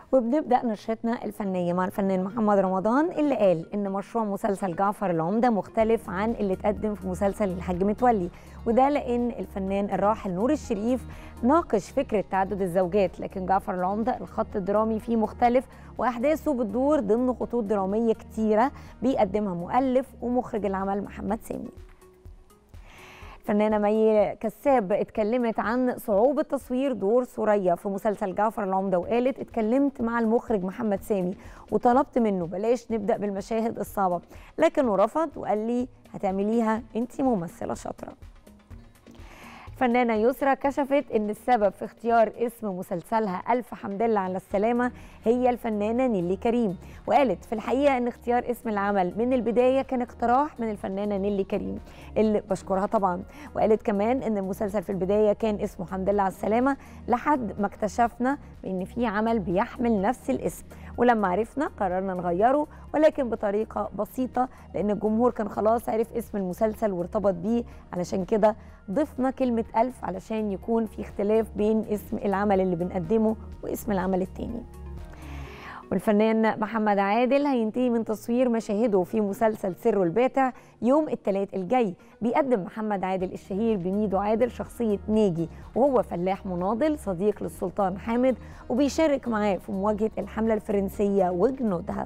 وبنبدأ نشرتنا الفنية مع الفنان محمد رمضان اللي قال إن مشروع مسلسل جعفر العمدة مختلف عن اللي اتقدم في مسلسل الحاج متولي وده لأن الفنان الراحل نور الشريف ناقش فكرة تعدد الزوجات لكن جعفر العمدة الخط الدرامي فيه مختلف وأحداثه بتدور ضمن خطوط درامية كتيرة بيقدمها مؤلف ومخرج العمل محمد سامي الفنانه مي كساب اتكلمت عن صعوبه تصوير دور ثريا في مسلسل جعفر العمده وقالت اتكلمت مع المخرج محمد سامي وطلبت منه بلاش نبدا بالمشاهد الصعبه لكنه رفض وقال لي هتعمليها انت ممثله شاطره الفنانة يسرا كشفت ان السبب في اختيار اسم مسلسلها ألف حمد لله على السلامة هي الفنانة نيلي كريم وقالت في الحقيقة ان اختيار اسم العمل من البداية كان اقتراح من الفنانة نيلي كريم اللي بشكرها طبعا وقالت كمان ان المسلسل في البداية كان اسمه حمد لله على السلامة لحد ما اكتشفنا بان في عمل بيحمل نفس الاسم ولما عرفنا قررنا نغيره ولكن بطريقة بسيطة لأن الجمهور كان خلاص عرف اسم المسلسل وارتبط بيه علشان كده ضفنا كلمة ألف علشان يكون في اختلاف بين اسم العمل اللي بنقدمه واسم العمل التاني والفنان محمد عادل هينتهي من تصوير مشاهده في مسلسل سر الباتع يوم الثلاث الجاي بيقدم محمد عادل الشهير بميدو عادل شخصية ناجي وهو فلاح مناضل صديق للسلطان حامد وبيشارك معاه في مواجهة الحملة الفرنسية وجنودها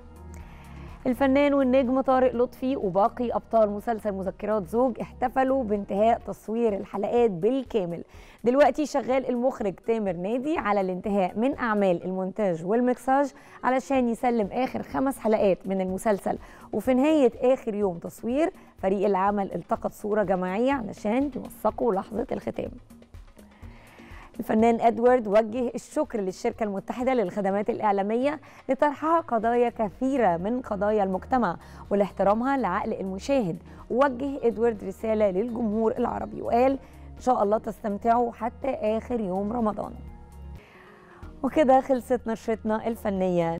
الفنان والنجم طارق لطفي وباقي ابطال مسلسل مذكرات زوج احتفلوا بانتهاء تصوير الحلقات بالكامل دلوقتي شغال المخرج تامر نادي على الانتهاء من اعمال المونتاج والمكساج علشان يسلم اخر خمس حلقات من المسلسل وفي نهايه اخر يوم تصوير فريق العمل التقط صوره جماعيه علشان يوثقوا لحظه الختام الفنان ادوارد وجه الشكر للشركه المتحده للخدمات الاعلاميه لطرحها قضايا كثيره من قضايا المجتمع ولاحترامها لعقل المشاهد ووجه ادوارد رساله للجمهور العربي وقال ان شاء الله تستمتعوا حتى اخر يوم رمضان وكده خلصت نشرتنا الفنيه